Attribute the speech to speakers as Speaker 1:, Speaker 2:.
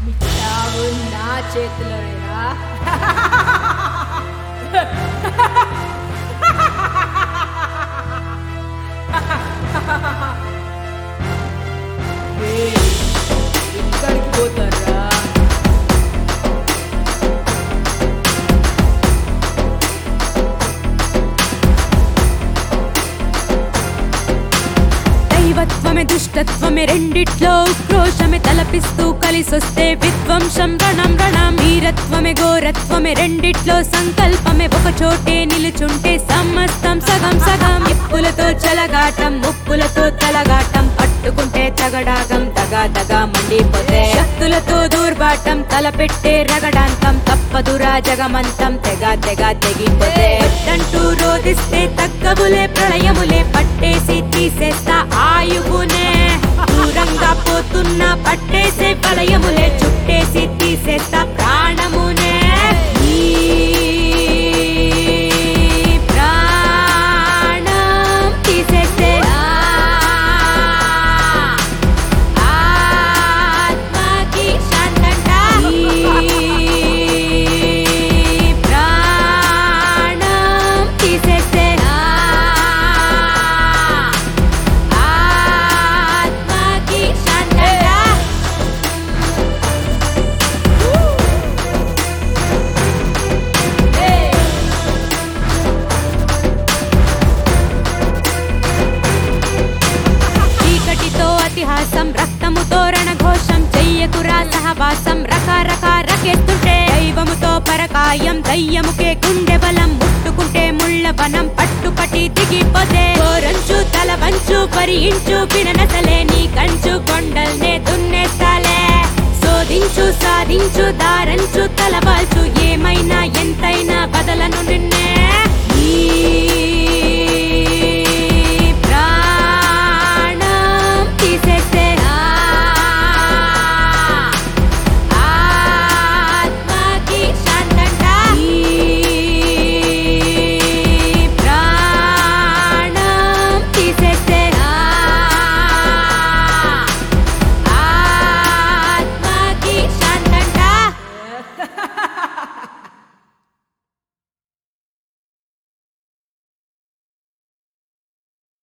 Speaker 1: నీ చావు నా చేతిలోనేరా ఏయ్, ఎక్కడికి పోతారా
Speaker 2: దైవత్వమే దుష్టత్వమే రెండిట్లో ఉక్రోషమే తలపిస్తూ కలిసొస్తే విధ్వంసం రణం రణం వీరత్వమే ఘోరత్వమే రెండిట్లో సంకల్పమే ఒక చోటే నిలుచుంటే సమస్తం సగం సగం ఎప్పులతో చలగాటం ముప్పులతో తలగాటం పట్టుకుంటే తగడాగం దగా దగా మండిపోతే శక్తులతో దూర్బాటం తలపెట్టే రగడాంతం తప్పదురా జగమంతం తెగ తెగ తెగిపోతే అంటూ రోధిస్తే తగ్గవులే ప్రళయములే పట్టేసి తీసేస్తా ఆయువునే దూరంగా పోతున్నా పట్టేసే వలయములే చుట్టేసి తీసేస్తా ప్రాణమునే ఈ ప్రాణం తీసేస్తే ఆత్మకి శాంతంట ఈ ప్రాణం తీసేస్తే ఆత్మకి శాంతంట చీకటితో అతిహాసం రక్తముతో రణఘోషం చెయ్యకురా సహవాసం రకరక రకెత్తుంటే దైవముతో పరకాయం దయ్యముకే గుండె బలం ముట్టుకుంటే ముళ్ళ వనం పట్టుపటి దిగిపోతే గోరంచు తల వంచు పరియించు పిననసలే నీ కంచు కొండల్నే దున్నేస్తాలే శోధించు సాధించు దారంచు తలవాల్చు ఏమైనా ఎంతైనా